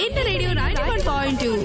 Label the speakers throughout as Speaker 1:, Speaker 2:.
Speaker 1: എന്റെ radio ninety one point two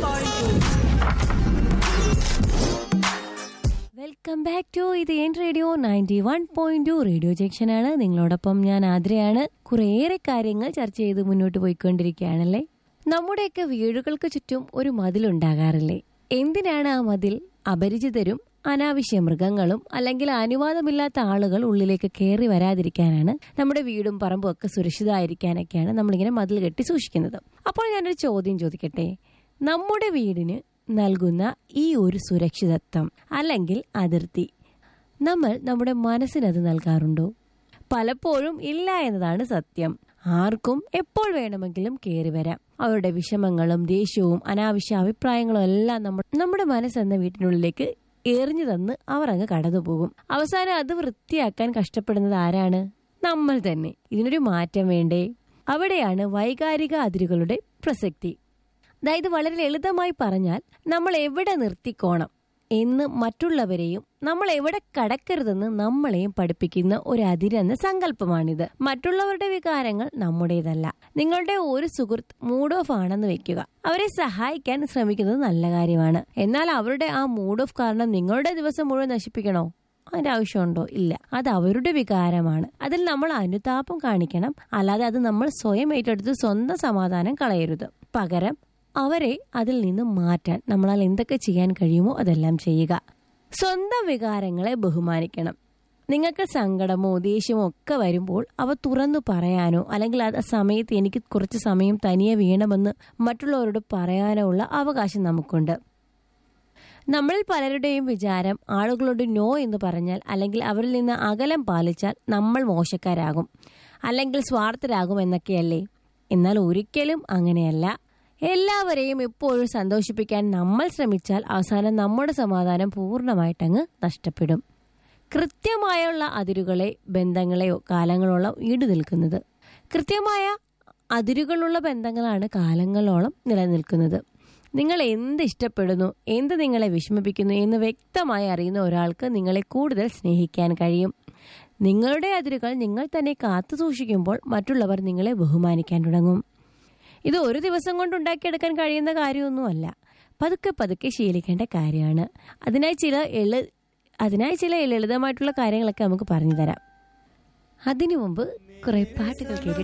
Speaker 2: welcome back to ഇത് എൻ radio ninety one point two radio ജംഗ്ഷനാണ് നിങ്ങളോടൊപ്പം ഞാൻ ആദ്രയാണ് കുറേയേറെ കാര്യങ്ങൾ ചർച്ച ചെയ്ത് മുന്നോട്ട് പോയിക്കൊണ്ടിരിക്കുകയാണല്ലേ നമ്മുടെയൊക്കെ വീടുകൾക്ക് ചുറ്റും ഒരു മതിലുണ്ടാകാറില്ലേ എന്തിനാണ് ആ മതിൽ അപരിചിതരും അനാവശ്യ മൃഗങ്ങളും അല്ലെങ്കിൽ അനുവാദമില്ലാത്ത ആളുകൾ ഉള്ളിലേക്ക് കയറി വരാതിരിക്കാനാണ് നമ്മുടെ വീടും പറമ്പും ഒക്കെ സുരക്ഷിതമായിരിക്കാനൊക്കെയാണ് നമ്മളിങ്ങനെ മതിൽ കെട്ടി സൂക്ഷിക്കുന്നത് അപ്പോൾ ഞാനൊരു ചോദ്യം ചോദിക്കട്ടെ നമ്മുടെ വീടിന് നൽകുന്ന ഈ ഒരു സുരക്ഷിതത്വം അല്ലെങ്കിൽ അതിർത്തി നമ്മൾ നമ്മുടെ മനസ്സിനത് നൽകാറുണ്ടോ പലപ്പോഴും ഇല്ല എന്നതാണ് സത്യം ആർക്കും എപ്പോൾ വേണമെങ്കിലും കയറി വരാം അവരുടെ വിഷമങ്ങളും ദേഷ്യവും അനാവശ്യ അഭിപ്രായങ്ങളും എല്ലാം നമ്മൾ നമ്മുടെ മനസ്സെന്ന വീട്ടിനുള്ളിലേക്ക് എറിഞ്ഞു തന്ന് അവർ അങ്ങ് കടന്നു പോകും അവസാനം അത് വൃത്തിയാക്കാൻ കഷ്ടപ്പെടുന്നത് ആരാണ് നമ്മൾ തന്നെ ഇതിനൊരു മാറ്റം വേണ്ടേ അവിടെയാണ് വൈകാരിക അതിരുകളുടെ പ്രസക്തി അതായത് വളരെ ലളിതമായി പറഞ്ഞാൽ നമ്മൾ എവിടെ നിർത്തിക്കോണം എന്ന് മറ്റുള്ളവരെയും നമ്മൾ എവിടെ കടക്കരുതെന്ന് നമ്മളെയും പഠിപ്പിക്കുന്ന ഒരു അതിരെന്ന സങ്കല്പമാണിത് മറ്റുള്ളവരുടെ വികാരങ്ങൾ നമ്മുടേതല്ല നിങ്ങളുടെ ഒരു സുഹൃത്ത് മൂഡ് ഓഫ് ആണെന്ന് വെക്കുക അവരെ സഹായിക്കാൻ ശ്രമിക്കുന്നത് നല്ല കാര്യമാണ് എന്നാൽ അവരുടെ ആ മൂഡ് ഓഫ് കാരണം നിങ്ങളുടെ ദിവസം മുഴുവൻ നശിപ്പിക്കണോ അതിന്റെ ആവശ്യമുണ്ടോ ഇല്ല അത് അവരുടെ വികാരമാണ് അതിൽ നമ്മൾ അനുതാപം കാണിക്കണം അല്ലാതെ അത് നമ്മൾ സ്വയം ഏറ്റെടുത്ത് സ്വന്തം സമാധാനം കളയരുത് പകരം അവരെ അതിൽ നിന്ന് മാറ്റാൻ നമ്മളാൽ എന്തൊക്കെ ചെയ്യാൻ കഴിയുമോ അതെല്ലാം ചെയ്യുക സ്വന്തം വികാരങ്ങളെ ബഹുമാനിക്കണം നിങ്ങൾക്ക് സങ്കടമോ ദേഷ്യമോ ഒക്കെ വരുമ്പോൾ അവ തുറന്നു പറയാനോ അല്ലെങ്കിൽ ആ സമയത്ത് എനിക്ക് കുറച്ച് സമയം തനിയെ വീണമെന്ന് മറ്റുള്ളവരോട് പറയാനോ ഉള്ള അവകാശം നമുക്കുണ്ട് നമ്മളിൽ പലരുടെയും വിചാരം ആളുകളോട് നോ എന്ന് പറഞ്ഞാൽ അല്ലെങ്കിൽ അവരിൽ നിന്ന് അകലം പാലിച്ചാൽ നമ്മൾ മോശക്കാരാകും അല്ലെങ്കിൽ സ്വാർത്ഥരാകും എന്നൊക്കെയല്ലേ എന്നാൽ ഒരിക്കലും അങ്ങനെയല്ല എല്ലാവരെയും എപ്പോഴും സന്തോഷിപ്പിക്കാൻ നമ്മൾ ശ്രമിച്ചാൽ അവസാനം നമ്മുടെ സമാധാനം പൂർണ്ണമായിട്ടങ്ങ് നഷ്ടപ്പെടും കൃത്യമായുള്ള അതിരുകളെ ബന്ധങ്ങളെയോ കാലങ്ങളോളം ഈടു നിൽക്കുന്നത് കൃത്യമായ അതിരുകളുള്ള ബന്ധങ്ങളാണ് കാലങ്ങളോളം നിലനിൽക്കുന്നത് നിങ്ങൾ എന്ത് ഇഷ്ടപ്പെടുന്നു എന്ത് നിങ്ങളെ വിഷമിപ്പിക്കുന്നു എന്ന് വ്യക്തമായി അറിയുന്ന ഒരാൾക്ക് നിങ്ങളെ കൂടുതൽ സ്നേഹിക്കാൻ കഴിയും നിങ്ങളുടെ അതിരുകൾ നിങ്ങൾ തന്നെ കാത്തു സൂക്ഷിക്കുമ്പോൾ മറ്റുള്ളവർ നിങ്ങളെ ബഹുമാനിക്കാൻ തുടങ്ങും ഇത് ഒരു ദിവസം കൊണ്ട് ഉണ്ടാക്കിയെടുക്കാൻ കഴിയുന്ന കാര്യമൊന്നുമല്ല പതുക്കെ പതുക്കെ ശീലിക്കേണ്ട കാര്യമാണ് അതിനായി ചില എളു അതിനായി ചില ലളിതമായിട്ടുള്ള കാര്യങ്ങളൊക്കെ നമുക്ക് പറഞ്ഞു തരാം അതിനു മുമ്പ് കുറെ പാട്ടുകൾ കേട്ടിട്ട്